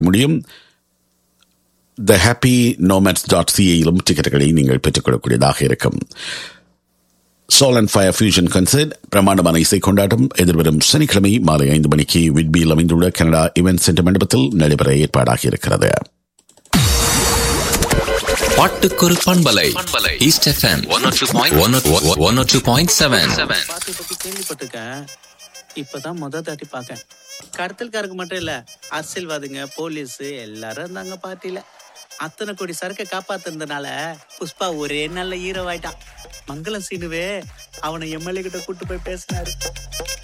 முடியும் the Happy Nomads dot சிஏயிலும் டிக்கெட்டுகளை நீங்கள் பெற்றுக்கொள்ளக்கூடியதாக இருக்கும் soul and fire fusion concert பிரமாண்டமான இசை கொண்டாட்டம் எதிர்வரும் சனிக்கிழமை மாலை ஐந்து மணிக்கு விட்பியில் அமைந்துள்ள கனடா இவென்ட் சென்டர் மண்டபத்தில் நடைபெற ஏற்பாடாகி இருக்கிறது பாட்டுக்கொரு பண்பலை East FM one two point seven பாட்டி பத்தி கேள்விப்பட்டிருக்கேன் இப்பதான் முத தாட்டி பார்க்கேன் கடத்தல்காரங்க மட்டும் இல்ல அரசியல்வாதிங்க போலீஸ் எல்லாரும் இருந்தாங்க பார்ட்டியில அத்தனை கோடி சரக்கை காப்பாத்துனதுனால புஷ்பா ஒரே நல்ல ஹீரோ ஆயிட்டான் மங்களம் சீனுவே அவனை எம்எல்ஏ கிட்ட கூட்டு போய் பேசினாரு